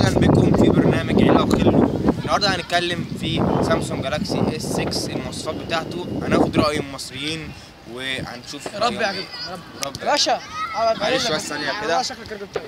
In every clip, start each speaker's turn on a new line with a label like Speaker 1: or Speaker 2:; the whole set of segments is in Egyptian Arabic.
Speaker 1: اهلا بكم في برنامج عيله وخلو النهارده هنتكلم في سامسونج جالاكسي اس 6 المواصفات بتاعته هناخد راي المصريين وهنشوف
Speaker 2: يا رب
Speaker 1: رأيهم
Speaker 2: يعجبكم
Speaker 1: إيه.
Speaker 2: يا رب
Speaker 1: رب
Speaker 2: يا باشا
Speaker 1: معلش بس ثانية كده.
Speaker 2: والله شكلك راجل طيب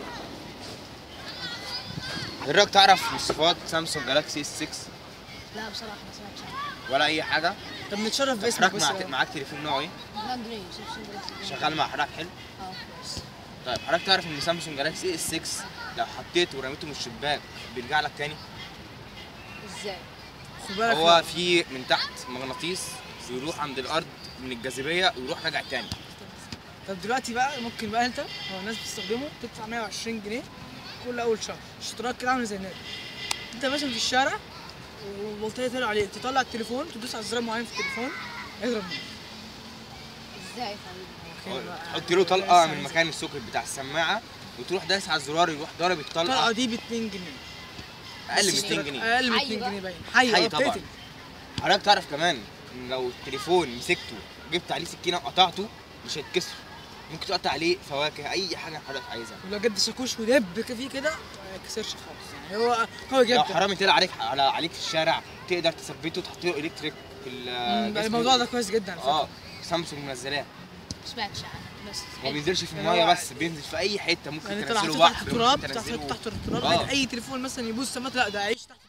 Speaker 1: ايه رايك تعرف مواصفات سامسونج جالاكسي اس 6
Speaker 3: لا بصراحة ما سمعتش عنه
Speaker 1: ولا اي حاجه
Speaker 2: طب نتشرف باسمك
Speaker 1: حضرتك
Speaker 2: بس
Speaker 1: مع...
Speaker 2: بقى.
Speaker 1: معاك تليفون نوع ايه
Speaker 3: لا جري سامسونج جالاكسي
Speaker 1: شغال مع حضرتك حلو
Speaker 3: اه كويس
Speaker 1: طيب حضرتك تعرف ان سامسونج جالاكسي اس 6 لو حطيته ورميته من الشباك بيرجع لك تاني
Speaker 3: ازاي؟
Speaker 2: خد بالك
Speaker 1: هو في من تحت مغناطيس بيروح عند الارض من الجاذبيه ويروح راجع تاني
Speaker 2: طب دلوقتي بقى ممكن بقى انت هو الناس بتستخدمه تدفع 120 جنيه كل اول شهر اشتراك كده عامل زي النادي انت ماشي في الشارع والبلطجيه طلع عليك تطلع التليفون تدوس على زرار معين في التليفون يضرب منك
Speaker 3: ازاي يا حبيبي؟
Speaker 2: كده بقى.
Speaker 1: تحط له طلقه من مكان السوكت بتاع السماعه وتروح دايس على الزرار يروح ضارب
Speaker 2: الطلقه
Speaker 1: الطلقه
Speaker 2: دي ب 2 جنيه
Speaker 1: اقل من
Speaker 2: بس
Speaker 1: 200 جنيه
Speaker 2: اقل من
Speaker 3: حي
Speaker 2: 2
Speaker 3: بقى.
Speaker 2: جنيه باين حي
Speaker 1: حي
Speaker 2: اه
Speaker 1: طبعا.
Speaker 2: بتقتل.
Speaker 1: حضرتك تعرف كمان ان لو التليفون مسكته جبت عليه سكينه وقطعته مش هيتكسر ممكن تقطع عليه فواكه اي حاجه حضرتك عايزها
Speaker 2: ولو جد ساكوش ودب فيه كده ما يكسرش خالص يعني هو قوي
Speaker 1: لو
Speaker 2: جدا
Speaker 1: حرامي طلع عليك على عليك في الشارع تقدر تثبته تحط له الكتريك في ال-
Speaker 2: مم،
Speaker 1: جسم
Speaker 2: الموضوع ده كويس جدا على فكرة.
Speaker 1: اه سامسونج منزلاه
Speaker 3: ما سمعتش عنه بس
Speaker 1: ما
Speaker 3: حلو.
Speaker 1: بينزلش في
Speaker 2: يعني
Speaker 1: الميه
Speaker 2: هو-
Speaker 1: بس بينزل في اي حته ممكن
Speaker 2: يعني انت لو
Speaker 1: تنزله
Speaker 2: حطيته تحت
Speaker 1: بحر
Speaker 2: التراب
Speaker 1: ممكن
Speaker 2: تحت
Speaker 1: تنزله
Speaker 2: تحت التراب
Speaker 1: آه.
Speaker 2: اي تليفون مثلا يبوظ سمات لا ده هيعيش تحت